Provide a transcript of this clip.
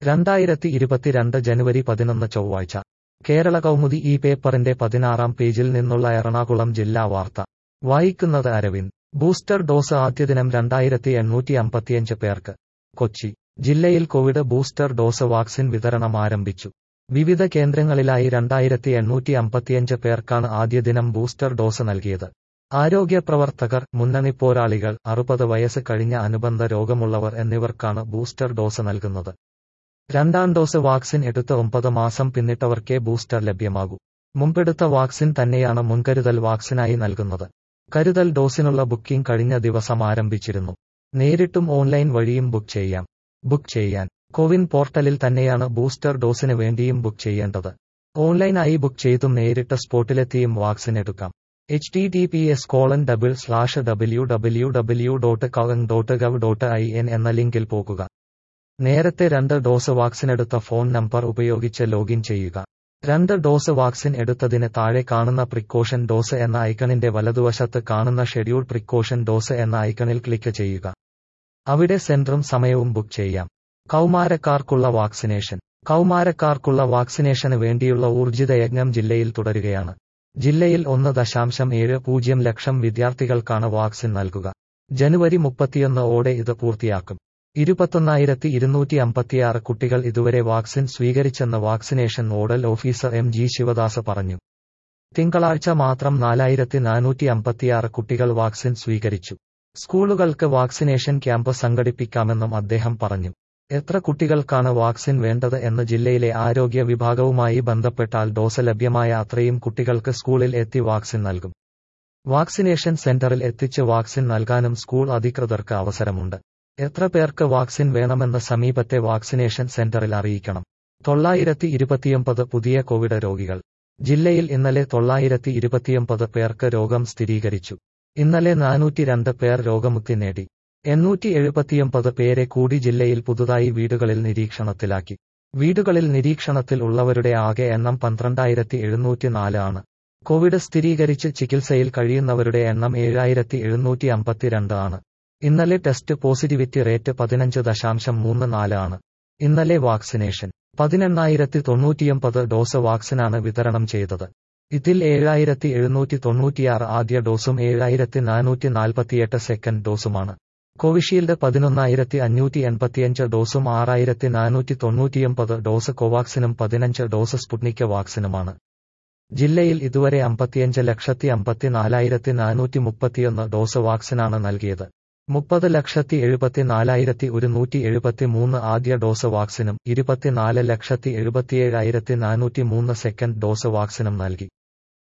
രണ്ടായിരത്തി ഇരുപത്തിരണ്ട് ജനുവരി പതിനൊന്ന് ചൊവ്വാഴ്ച കേരള കൗമുദി ഈ പേപ്പറിന്റെ പതിനാറാം പേജിൽ നിന്നുള്ള എറണാകുളം ജില്ലാ വാർത്ത വായിക്കുന്നത് അരവിന്ദ് ബൂസ്റ്റർ ഡോസ് ആദ്യദിനം രണ്ടായിരത്തി എണ്ണൂറ്റി അമ്പത്തിയഞ്ച് പേർക്ക് കൊച്ചി ജില്ലയിൽ കോവിഡ് ബൂസ്റ്റർ ഡോസ് വാക്സിൻ വിതരണം ആരംഭിച്ചു വിവിധ കേന്ദ്രങ്ങളിലായി രണ്ടായിരത്തി എണ്ണൂറ്റി അമ്പത്തിയഞ്ച് പേർക്കാണ് ആദ്യ ദിനം ബൂസ്റ്റർ ഡോസ് നൽകിയത് ആരോഗ്യ പ്രവർത്തകർ മുന്നണി പോരാളികൾ അറുപത് വയസ്സ് കഴിഞ്ഞ അനുബന്ധ രോഗമുള്ളവർ എന്നിവർക്കാണ് ബൂസ്റ്റർ ഡോസ് നൽകുന്നത് രണ്ടാം ഡോസ് വാക്സിൻ എടുത്ത് ഒമ്പത് മാസം പിന്നിട്ടവർക്കേ ബൂസ്റ്റർ ലഭ്യമാകൂ മുമ്പെടുത്ത വാക്സിൻ തന്നെയാണ് മുൻകരുതൽ വാക്സിനായി നൽകുന്നത് കരുതൽ ഡോസിനുള്ള ബുക്കിംഗ് കഴിഞ്ഞ ദിവസം ആരംഭിച്ചിരുന്നു നേരിട്ടും ഓൺലൈൻ വഴിയും ബുക്ക് ചെയ്യാം ബുക്ക് ചെയ്യാൻ കോവിൻ പോർട്ടലിൽ തന്നെയാണ് ബൂസ്റ്റർ ഡോസിന് വേണ്ടിയും ബുക്ക് ചെയ്യേണ്ടത് ഓൺലൈനായി ബുക്ക് ചെയ്തും നേരിട്ട് സ്പോട്ടിലെത്തിയും വാക്സിൻ എടുക്കാം H T T P S colon double slash W W W dot CoWIN dot gov dot I N എന്ന ലിങ്കിൽ പോകുക നേരത്തെ രണ്ട് ഡോസ് വാക്സിൻ എടുത്ത ഫോൺ നമ്പർ ഉപയോഗിച്ച് ലോഗിൻ ചെയ്യുക രണ്ട് ഡോസ് വാക്സിൻ എടുത്തതിന് താഴെ കാണുന്ന പ്രിക്കോഷൻ ഡോസ് എന്ന ഐക്കണിന്റെ വലതുവശത്ത് കാണുന്ന ഷെഡ്യൂൾ പ്രിക്കോഷൻ ഡോസ് എന്ന ഐക്കണിൽ ക്ലിക്ക് ചെയ്യുക അവിടെ സെന്ററും സമയവും ബുക്ക് ചെയ്യാം കൗമാരക്കാർക്കുള്ള വാക്സിനേഷൻ കൗമാരക്കാർക്കുള്ള വാക്സിനേഷന് വേണ്ടിയുള്ള ഊർജിത യജ്ഞം ജില്ലയിൽ തുടരുകയാണ് ജില്ലയിൽ ഒന്ന് ദശാംശം ഏഴ് പൂജ്യം ലക്ഷം വിദ്യാർത്ഥികൾക്കാണ് വാക്സിൻ നൽകുക ജനുവരി മുപ്പത്തിയൊന്ന് ഓടെ ഇത് പൂർത്തിയാക്കും ഇരുപത്തൊന്നായിരത്തി ഇരുന്നൂറ്റി അമ്പത്തിയാറ് കുട്ടികൾ ഇതുവരെ വാക്സിൻ സ്വീകരിച്ചെന്ന് vaccination nodal officer M G Sivadas പറഞ്ഞു തിങ്കളാഴ്ച മാത്രം നാലായിരത്തി നാനൂറ്റി അമ്പത്തിയാറ് കുട്ടികൾ വാക്സിൻ സ്വീകരിച്ചു സ്കൂളുകൾക്ക് വാക്സിനേഷൻ ക്യാമ്പ് സംഘടിപ്പിക്കാമെന്നും അദ്ദേഹം പറഞ്ഞു എത്ര കുട്ടികൾക്കാണ് വാക്സിൻ വേണ്ടത് എന്ന് ജില്ലയിലെ ആരോഗ്യ വിഭാഗവുമായി ബന്ധപ്പെട്ടാൽ ഡോസ് ലഭ്യമായ അത്രയും കുട്ടികൾക്ക് സ്കൂളിൽ എത്തി വാക്സിൻ നൽകും വാക്സിനേഷൻ സെന്ററിൽ എത്തിച്ച് വാക്സിൻ നൽകാനും സ്കൂൾ അധികൃതർക്ക് അവസരമുണ്ട് എത്ര പേർക്ക് വാക്സിൻ വേണമെന്ന് സമീപത്തെ വാക്സിനേഷൻ സെന്ററിൽ അറിയിക്കണം തൊള്ളായിരത്തി ഇരുപത്തിയൊമ്പത് പുതിയ കോവിഡ് രോഗികൾ ജില്ലയിൽ ഇന്നലെ തൊള്ളായിരത്തി ഇരുപത്തിയൊമ്പത് പേർക്ക് രോഗം സ്ഥിരീകരിച്ചു ഇന്നലെ നാനൂറ്റി രണ്ട് പേർ രോഗമുക്തി നേടി എണ്ണൂറ്റി എഴുപത്തിയൊമ്പത് പേരെ കൂടി ജില്ലയിൽ പുതുതായി വീടുകളിൽ നിരീക്ഷണത്തിലാക്കി വീടുകളിൽ നിരീക്ഷണത്തിൽ ഉള്ളവരുടെ ആകെ എണ്ണം പന്ത്രണ്ടായിരത്തി എഴുന്നൂറ്റി നാല് ആണ് കോവിഡ് സ്ഥിരീകരിച്ച് ചികിത്സയിൽ കഴിയുന്നവരുടെ എണ്ണം ഏഴായിരത്തി എഴുന്നൂറ്റി അമ്പത്തിരണ്ട് ആണ് ഇന്നലെ ടെസ്റ്റ് പോസിറ്റിവിറ്റി റേറ്റ് പതിനഞ്ച് ദശാംശം മൂന്ന് നാല് ആണ് ഇന്നലെ വാക്സിനേഷൻ പതിനെണ്ണായിരത്തി തൊണ്ണൂറ്റിയൊമ്പത് ഡോസ് വാക്സിനാണ് വിതരണം ചെയ്തത് ഇതിൽ ഏഴായിരത്തി എഴുന്നൂറ്റി തൊണ്ണൂറ്റിയാറ് ആദ്യ ഡോസും ഏഴായിരത്തി നാനൂറ്റി നാൽപ്പത്തിയെട്ട് സെക്കൻഡ് ഡോസുമാണ് കോവിഷീൽഡ് പതിനൊന്നായിരത്തി അഞ്ഞൂറ്റി എൺപത്തിയഞ്ച് ഡോസും ആറായിരത്തി നാനൂറ്റി തൊണ്ണൂറ്റിയൊമ്പത് ഡോസ് കോവാക്സിനും പതിനഞ്ച് ഡോസ് സ്പുട്നിക് വാക്സിനുമാണ് ജില്ലയിൽ ഇതുവരെ അമ്പത്തിയഞ്ച് ലക്ഷത്തി അമ്പത്തിനാലായിരത്തി നാനൂറ്റി മുപ്പത്തിയൊന്ന് ഡോസ് വാക്സിനാണ് നൽകിയത് മുപ്പത് ലക്ഷത്തി എഴുപത്തിനാലായിരത്തി ഒരുന്നൂറ്റി എഴുപത്തി മൂന്ന് ആദ്യ ഡോസ് വാക്സിനും ഇരുപത്തിനാല് ലക്ഷത്തി എഴുപത്തിയേഴായിരത്തി നാനൂറ്റി മൂന്ന് സെക്കൻഡ് ഡോസ് വാക്സിനും നൽകി